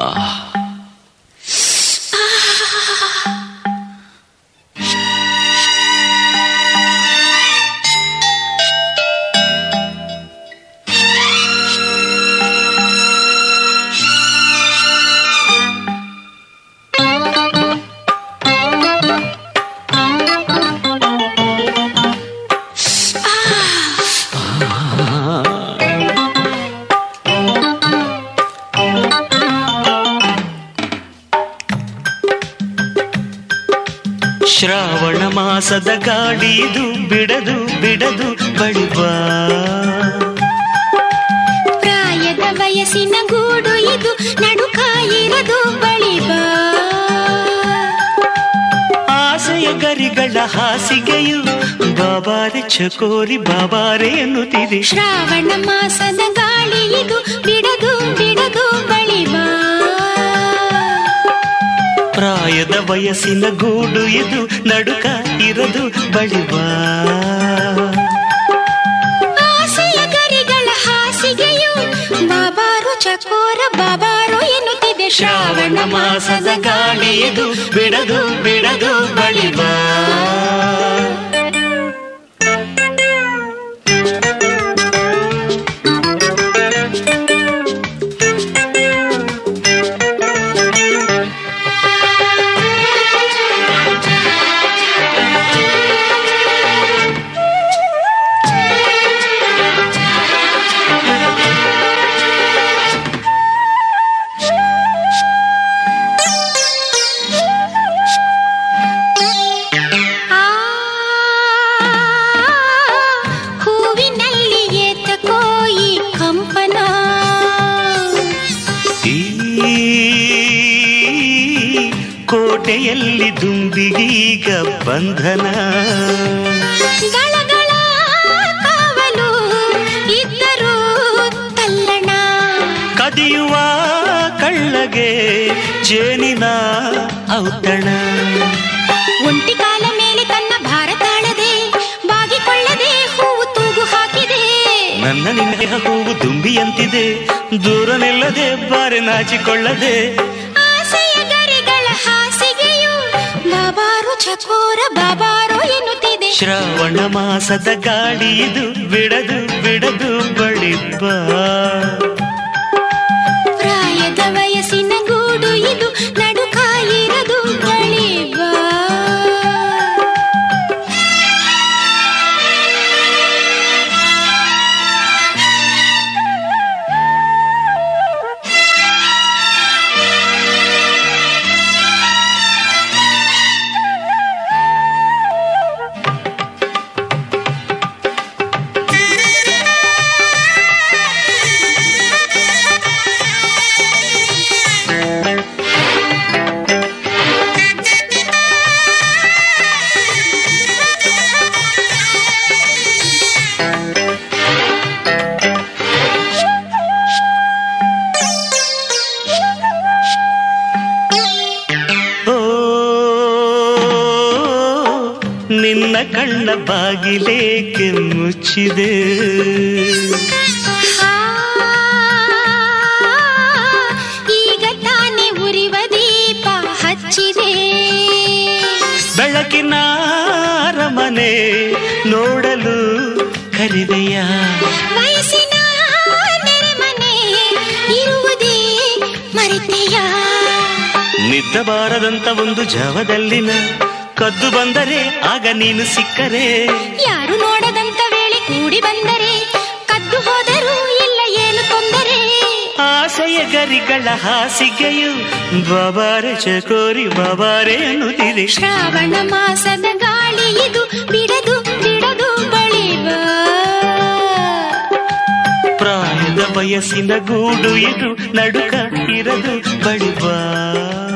ಶ್ರಾವಣ ಮಾಸದ ಗಾಡಿದು ಬಿಡದು ಬಿಡದು ಬಳಿಬಾ ಪ್ರಾಯದ ವಯಸ್ಸಿನ ಗೂಡು ಇದು ನಡುಕಾಯಿರದು ಬಳಿಬಾ ಆಸೆಯ ಗರಿಗಳ ಹಾಸಿಗೆಯು ಬಾಬಾರೆ ಚಕೋರಿ ಬಾಬಾರೆ ಎನ್ನುತ್ತಿದೆ ಶ್ರಾವಣ ಮಾಸದ ಗಾಳಿ ಇದು ಬಿಡದು ಬಿಡದು ಬಳಿಬಾ ಪ್ರಾಯದ ವಯಸ್ಸಿನ ಗೂಡು ಇದು ನಡುಕ ಇರದು ಬಳಿಬಾ ಆಸೆಯ ಗರಿಗಳ ಹಾಸಿಗೆಯು ಬಾಬಾರು ಚಕೋರ ಬಾಬಾರು ಎನ್ನುತ್ತಿದೆ ಶ್ರಾವಣ ಮಾಸದ ಗಾಳಿ ಇದು ಬಿಡದು ಬಿಡದು ಬಳಿಬಾ ಆ ಹೂವಿನಲ್ಲಿ ಏತಕೋ ಈ ಕಂಪನ ಈ ಕೋಟೆಯಲ್ಲಿ ದುಂಬಿಗೀಗ ಬಂಧನ ಗಳಗಳ ಕಾವಲು ಇದ್ದರೂ ತಲ್ಲಣ ಕದಿಯುವ ಕಳ್ಳಗೆ ಜೇನಿನ ಔತಣ ಒಂಟಿ ಕಾಲ ಮೇಲೆ ತನ್ನ ಭಾರ ತಾಳದೆ ಬಾಗಿಕೊಳ್ಳದೆ ಹೂವು ತೂಗು ಹಾಕಿದೆ ನನ್ನ ನಿನ್ನ ಹೂವು ದುಂಬಿಯಂತಿದೆ ದೂರ ನಿಲ್ಲದೆ ಬಾರೆ ನಾಚಿಕೊಳ್ಳದೆ ಆಸೆಯ ಗರಿಗಳ ಹಾಸಿಗೆಯು ಬಾಬಾರು ಚಕೋರ ಬಾಬಾರು ಎನ್ನುತ್ತಿದೆ ಶ್ರಾವಣ ಮಾಸದ ಗಾಳಿ ಇದು ಬಿಡದು ಬಿಡದು ಬಳಿಬ್ಬ ಪ್ರಾಯದ ವಯಸ್ಸಿನ ಗೂಡು ಇದು ನಡುಕಾಯಿರದು ಬಳಿಬಾ ಓ ನಿನ್ನ ಕಣ್ಣ ಬಾಗಿಲೇಕೆ ಮುಚ್ಚಿದೆ ಆ, ಈಗ ತಾನೇ ಉರಿವ ದೀಪ ಹಚ್ಚಿದೆ ಬೆಳಕಿನ ಅರಮನೆ ನೋಡಲು ಕರಿದೆಯ ವಯಸ್ಸಿನ ನೆರೆಮನೆ ಇರುವುದೇ ಮರೆತೆಯ ನಿದ್ದಬಾರದಂತ ಒಂದು ಜಾವದಲ್ಲಿನ ಕದ್ದು ಬಂದರೆ ಆಗ ನೀನು ಸಿಕ್ಕರೆ ಯಾರು ನೋಡದಂತ ವೇಳೆ ಕೂಡಿ ಬಂದರೆ ಕದ್ದು ಹೋದರೂ ಇಲ್ಲ ಏನು ತೊಂದರೆ ಆಸೆಯ ಗರಿಗಳ ಹಾಸಿಗೆಯು ಬಾಬಾರೆ ಚಕೋರಿ ಬಾಬಾರೆ ಅನ್ನುತ್ತಿದೆ ಶ್ರಾವಣ ಮಾಸದ ಗಾಳಿ ಇದು ಬಿಡದು ಬಿಡದು ಬಳಿವ ಪ್ರಾಯದ ವಯಸ್ಸಿನ ಗೂಡು ಇದು ನಡುಕ ಇರದು ಬಳಿಬಾ